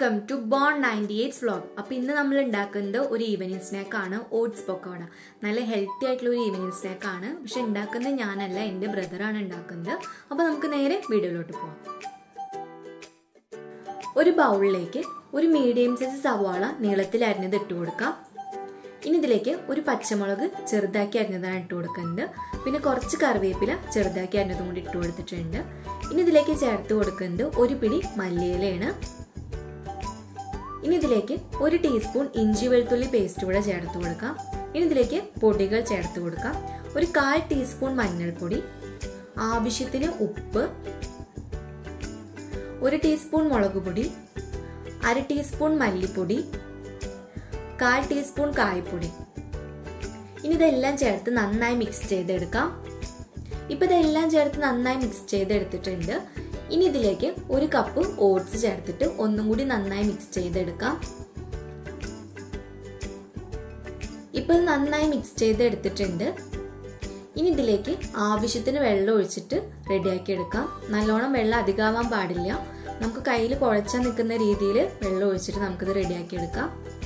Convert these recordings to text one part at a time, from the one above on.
welcome to born ninety eights vlog അപ്പോൾ ഇന്ന് നമ്മൾ ഉണ്ടാക്കുന്നത് ഒരു ഈവനിങ് സ്നാക്കാണ് ഓട്സ് പൊക്കോട നല്ല ഹെൽത്തി ആയിട്ടുള്ള ഒരു ഈവനിങ് സ്നാക്കാണ് പക്ഷെ ഉണ്ടാക്കുന്നത് ഞാനല്ല എൻ്റെ ബ്രദറാണ് ഉണ്ടാക്കുന്നത് അപ്പോൾ നമുക്ക് നേരെ വീഡിയോയിലോട്ട് പോവാം ഒരു ബൗളിലേക്ക് ഒരു മീഡിയം സൈസ് സവാള നീളത്തിൽ അരിഞ്ഞത് ഇട്ട് കൊടുക്കാം ഇനി ഇതിലേക്ക് ഒരു പച്ചമുളക് ചെറുതാക്കി അരിഞ്ഞതാണ് ഇട്ട് കൊടുക്കുന്നത് പിന്നെ കുറച്ച് കറിവേപ്പില ചെറുതാക്കി അരിഞ്ഞതും കൂടി ഇട്ട് കൊടുത്തിട്ടുണ്ട് ഇനി ഇതിലേക്ക് ചേർത്ത് കൊടുക്കുന്നത് ഒരു പിടി മല്ലിയിലയാണ് ഇനി ഇതിലേക്ക് ഒരു ടീസ്പൂൺ ഇഞ്ചി വെളുത്തുള്ളി പേസ്റ്റ് കൂടെ ചേർത്ത് കൊടുക്കാം ഇനി ഇതിലേക്ക് പൊടികൾ ചേർത്ത് കൊടുക്കാം ഒരു കാൽ ടീസ്പൂൺ മഞ്ഞൾപ്പൊടി ആവശ്യത്തിന് ഉപ്പ് ഒരു ടീസ്പൂൺ മുളക് പൊടി അര ടീസ്പൂൺ മല്ലിപ്പൊടി കാൽ ടീസ്പൂൺ കായപ്പൊടി ഇനി ഇതെല്ലാം ചേർത്ത് നന്നായി മിക്സ് ചെയ്തെടുക്കാം ഇപ്പം ഇതെല്ലാം ചേർത്ത് നന്നായി മിക്സ് ചെയ്തെടുത്തിട്ടുണ്ട് ഇനി ഇതിലേക്ക് ഒരു കപ്പ് ഓട്സ് ചേർത്തിട്ട് ഒന്നും കൂടി നന്നായി മിക്സ് ചെയ്തെടുക്കാം ഇപ്പം നന്നായി മിക്സ് ചെയ്തെടുത്തിട്ടുണ്ട് ഇനി ഇതിലേക്ക് ആവശ്യത്തിന് വെള്ളം ഒഴിച്ചിട്ട് റെഡിയാക്കി എടുക്കാം നല്ലോണം വെള്ളം അധികമാവാൻ പാടില്ല നമുക്ക് കയ്യിൽ കുഴച്ചാൽ നിൽക്കുന്ന രീതിയിൽ വെള്ളം ഒഴിച്ചിട്ട് നമുക്കിത് റെഡിയാക്കി എടുക്കാം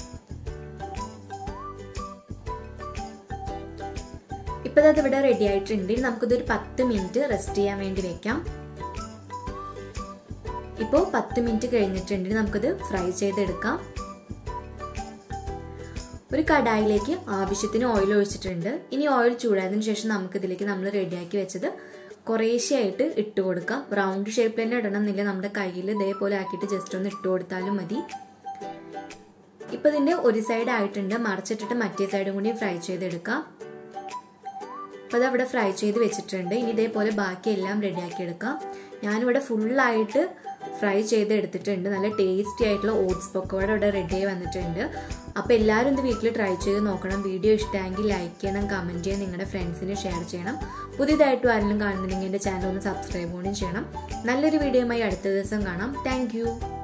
ഇപ്പം അത് ഇവിടെ റെഡി ആയിട്ടുണ്ട് നമുക്കിതൊരു പത്ത് മിനിറ്റ് റെസ്റ്റ് ചെയ്യാൻ വേണ്ടി വെക്കാം ഇപ്പോൾ പത്ത് മിനിറ്റ് കഴിഞ്ഞിട്ടുണ്ട് നമുക്കിത് ഫ്രൈ ചെയ്തെടുക്കാം ഒരു കടായിലേക്ക് ആവശ്യത്തിന് ഓയിൽ ഒഴിച്ചിട്ടുണ്ട് ഇനി ഓയിൽ ചൂടായതിനു ശേഷം നമുക്ക് ഇതിലേക്ക് നമ്മൾ റെഡിയാക്കി വെച്ചത് കുറേശ്ശെയായിട്ട് ഇട്ട് കൊടുക്കാം റൗണ്ട് ഷേപ്പിൽ തന്നെ ഇടണം എന്നില്ല നമ്മുടെ കയ്യിൽ ഇതേപോലെ ആക്കിയിട്ട് ജസ്റ്റ് ഒന്ന് ഇട്ട് കൊടുത്താലും മതി ഇപ്പം ഇതിൻ്റെ ഒരു സൈഡ് ആയിട്ടുണ്ട് മറിച്ചിട്ടിട്ട് മറ്റേ സൈഡും കൂടി ഫ്രൈ ചെയ്തെടുക്കാം അപ്പോൾ അതവിടെ ഫ്രൈ ചെയ്ത് വെച്ചിട്ടുണ്ട് ഇനി ഇതേപോലെ ബാക്കി എല്ലാം റെഡിയാക്കി എടുക്കാം ഞാനിവിടെ ഫുള്ളായിട്ട് ഫ്രൈ ചെയ്ത് എടുത്തിട്ടുണ്ട് നല്ല ടേസ്റ്റി ആയിട്ടുള്ള ഓട്സ് പൊക്കോടെ ഇവിടെ റെഡി ആയി വന്നിട്ടുണ്ട് അപ്പോൾ എല്ലാവരും ഇത് വീട്ടിൽ ട്രൈ ചെയ്ത് നോക്കണം വീഡിയോ ഇഷ്ടമെങ്കിൽ ലൈക്ക് ചെയ്യണം കമൻറ്റ് ചെയ്യണം നിങ്ങളുടെ ഫ്രണ്ട്സിന് ഷെയർ ചെയ്യണം പുതിയതായിട്ടും ആരെങ്കിലും കാണുന്നുണ്ടെങ്കിൽ എൻ്റെ ചാനൽ ഒന്ന് സബ്സ്ക്രൈബ് കൂടി ചെയ്യണം നല്ലൊരു വീഡിയോയുമായി അടുത്ത ദിവസം കാണാം താങ്ക്